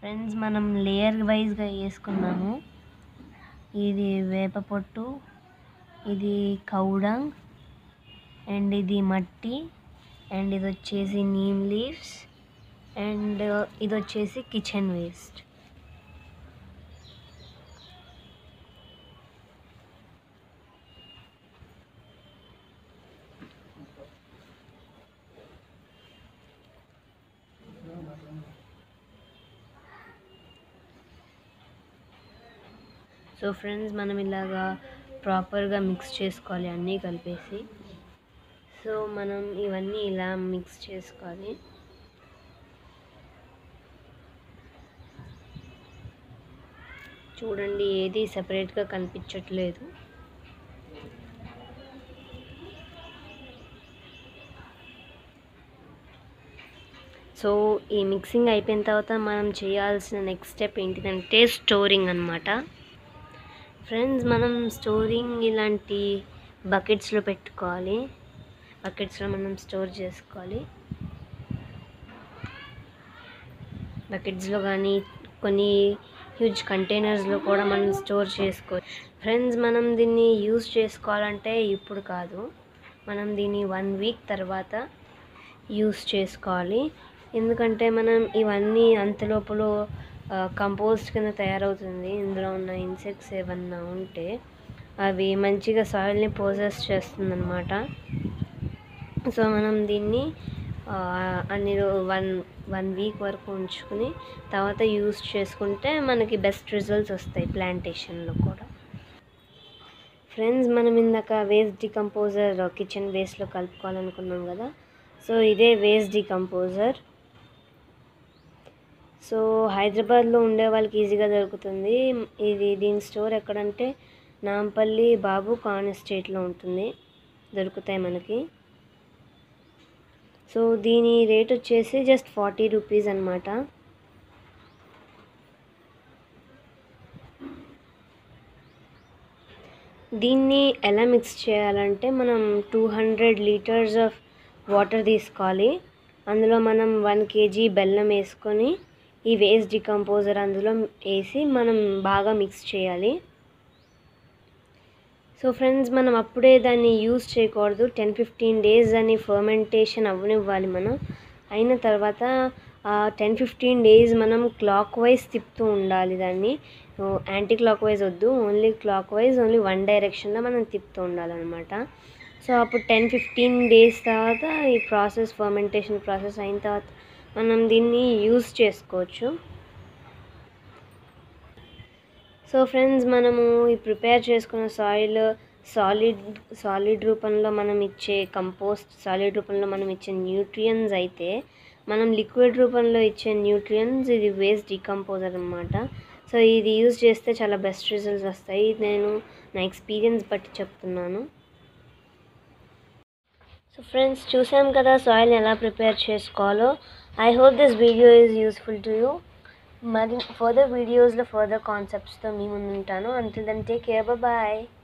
friends మనం layer వైజ్గా వేసుకున్నాము ఇది వేప పొట్టు ఇది కౌడంగ్ అండ్ ఇది మట్టి అండ్ ఇది వచ్చేసి నీమ్ లీవ్స్ అండ్ ఇది వచ్చేసి కిచెన్ వేస్ట్ సో ఫ్రెండ్స్ మనం ఇలాగా ప్రాపర్గా మిక్స్ చేసుకోవాలి అన్నీ కలిపేసి సో మనం ఇవన్నీ ఇలా మిక్స్ చేసుకోవాలి చూడండి ఏది సపరేట్గా కనిపించట్లేదు సో ఈ మిక్సింగ్ అయిపోయిన తర్వాత మనం చేయాల్సిన నెక్స్ట్ స్టెప్ ఏంటిదంటే స్టోరింగ్ అనమాట ఫ్రెండ్స్ మనం స్టోరింగ్ ఇలాంటి బకెట్స్లో పెట్టుకోవాలి బకెట్స్లో మనం స్టోర్ చేసుకోవాలి బకెట్స్లో కానీ కొన్ని హ్యూజ్ కంటైనర్స్లో కూడా మనం స్టోర్ చేసుకో ఫ్రెండ్స్ మనం దీన్ని యూజ్ చేసుకోవాలంటే ఇప్పుడు కాదు మనం దీన్ని వన్ వీక్ తర్వాత యూస్ చేసుకోవాలి ఎందుకంటే మనం ఇవన్నీ అంతలోపల కంపోస్ట్ కింద తయారవుతుంది ఇందులో ఉన్న ఇన్సెక్ట్స్ ఏమన్నా ఉంటే అవి మంచిగా సాయిల్ని పోజెస్ చేస్తుందన్నమాట సో మనం దీన్ని ఆ, అన్ని రో- వన్ వన్ వీక్ వరకు ఉంచుకుని తర్వాత యూస్ చేసుకుంటే మనకి బెస్ట్ రిజల్ట్స్ వస్తాయి ప్లాంటేషన్లో కూడా ఫ్రెండ్స్ మనం ఇందాక వేస్ట్ డికంపోజర్ కిచెన్ వేస్ట్లో కలుపుకోవాలనుకున్నాం కదా సో ఇదే వేస్ట్ డికంపోజర్ సో హైదరాబాద్లో ఉండే వాళ్ళకి ఈజీగా దొరుకుతుంది ఇది దీని స్టోర్ ఎక్కడంటే నాంపల్లి బాబు కాన్ ఎస్టేట్లో ఉంటుంది దొరుకుతాయి మనకి సో దీని రేట్ వచ్చేసి జస్ట్ ఫార్టీ రూపీస్ అనమాట దీన్ని ఎలా మిక్స్ చేయాలంటే మనం two hundred litres of water తీసుకోవాలి అందులో మనం వన్ కేజీ బెల్లం వేసుకొని ఈ వేస్ట్ డికంపోజర్ అందులో వేసి మనం బాగా మిక్స్ చేయాలి సో ఫ్రెండ్స్ మనం అప్పుడే దాన్ని యూస్ చేయకూడదు టెన్ ఫిఫ్టీన్ డేస్ అని ఫర్మెంటేషన్ అవ్వనివ్వాలి మనం అయిన తర్వాత టెన్ ఫిఫ్టీన్ డేస్ మనం క్లాక్ వైజ్ తిప్పుతూ ఉండాలి దాన్ని యాంటీ క్లాక్ వైజ్ వద్దు only clockwise only one డైరెక్షన్లో మనం తిప్పుతూ ఉండాలన్నమాట సో అప్పుడు టెన్ ఫిఫ్టీన్ డేస్ తర్వాత ఈ ప్రాసెస్ ఫర్మెంటేషన్ ప్రాసెస్ అయిన తర్వాత మనం దీన్ని యూస్ చేసుకోవచ్చు సో ఫ్రెండ్స్ మనము ఈ ప్రిపేర్ చేసుకున్న సాయిల్ సాలిడ్ సాలిడ్ రూపంలో మనం ఇచ్చే కంపోస్ట్ సాలిడ్ రూపంలో మనం ఇచ్చే న్యూట్రియన్స్ అయితే మనం లిక్విడ్ రూపంలో ఇచ్చే న్యూట్రియన్స్ ఇది వేస్ట్ డికంపోజర్ అనమాట సో ఇది యూజ్ చేస్తే చాలా బెస్ట్ రిజల్ట్స్ వస్తాయి ఇది నేను నా ఎక్స్పీరియన్స్ బట్టి చెప్తున్నాను సో ఫ్రెండ్స్ చూసాం కదా సాయిల్ ఎలా ప్రిపేర్ చేసుకోవాలో I hope this video is useful to you మరి ఫర్దర్ వీడియోస్లో ఫర్దర్ కాన్సెప్ట్స్తో మీ ముందు ఉంటాను until then take care bye